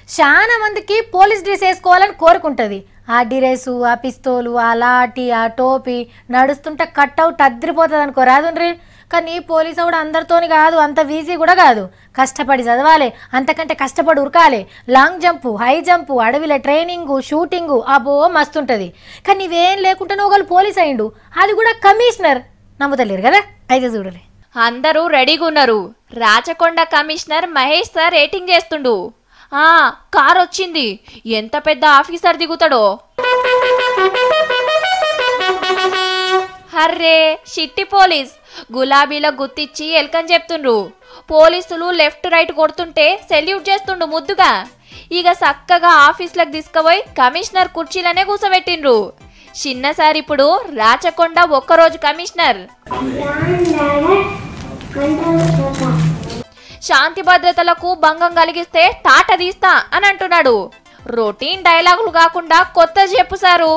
చాలా మందికి police dress వేసుకోవాలని కోరుకుంటుంది ఆ డ్రెస్సు ఆ పిస్తోలు ఆ లాఠీ ఆ టోపీ నడుస్తుంటే కట్అవుట్ అద్దరిపోతుంది అనుకో రాదుండ్రి కానీ పోలీసు కూడా అందరితోని కాదు అంత ఈజీ కూడా కాదు కష్టపడి చదవాలి అంతకంటే కష్టపడి ఉరకాలి లాంగ్ జంపు హై జంపు అడవిలో ట్రైనింగు షూటింగు అబో మస్తుంటుంది కానీ ఇవేం లేకుండా ఒకళ్ళు పోలీస్ అయిండు అది కూడా కమిషనర్ నమ్ముతలేరు కదా అయితే చూడలే అందరూ రెడీగా ఉన్నారు Rachakonda commissioner Mahesh sir rating చేస్తుండు ఆ కార్ వచ్చింది ఎంత పెద్ద ఆఫీసర్ దిగుతాడో హర్రే షిట్టి పోలీస్ గులాబీలో గుర్తిచ్చి ఎల్కని చెప్తుండ్రు పోలీసులు లెఫ్ట్ రైట్ కొడుతుంటే సెల్యూట్ చేస్తుండు ముద్దుగా ఇక చక్కగా ఆఫీస్లకు తీసుకుపోయి కమిషనర్ కుర్చీలనే కూసబెట్టిండ్రు చిన్న సార్ ఇప్పుడు రాచకొండ ఒక్కరోజు కమిషనర్ శాంతి భద్రతలకు భంగం కలిగిస్తే టాట తీస్తా అని అంటున్నాడు రొటీన్ డైలాగులు కాకుండా కొత్త చెప్పు సారు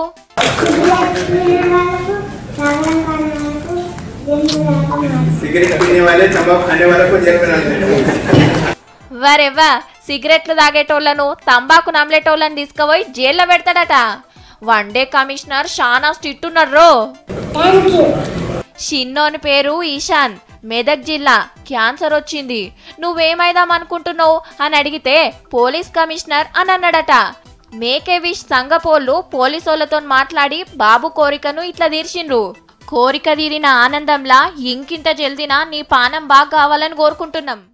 सिगरेट पीने वाले तंबाकू खाने वाले को जेल में डाल देना వరెవ్వా సిగరెట్లు తాగేటోళ్లను తంబాకు నమ్మలేటోళ్ళని తీసుకుపోయి జైల్లో పెడతాడట వన్ డే కమిషనర్ షానా స్ట్రిక్ట్ ఉన్నారు షిన్నోని పేరు ఈశాన్ మెదక్ జిల్లా క్యాన్సర్ వచ్చింది నువ్వేమైదాం అనుకుంటున్నావు అని అడిగితే పోలీస్ కమిషనర్ అని అన్నాడట మేకే విష్ సంఘపోళ్ళు పోలీసోళ్లతో మాట్లాడి బాబు కోరికను ఇట్లా తీర్చిండ్రు కోరిక తీరిన ఆనందంలా ఇంకింత జల్దినా నీ పానం బాగా కావాలని కోరుకుంటున్నాం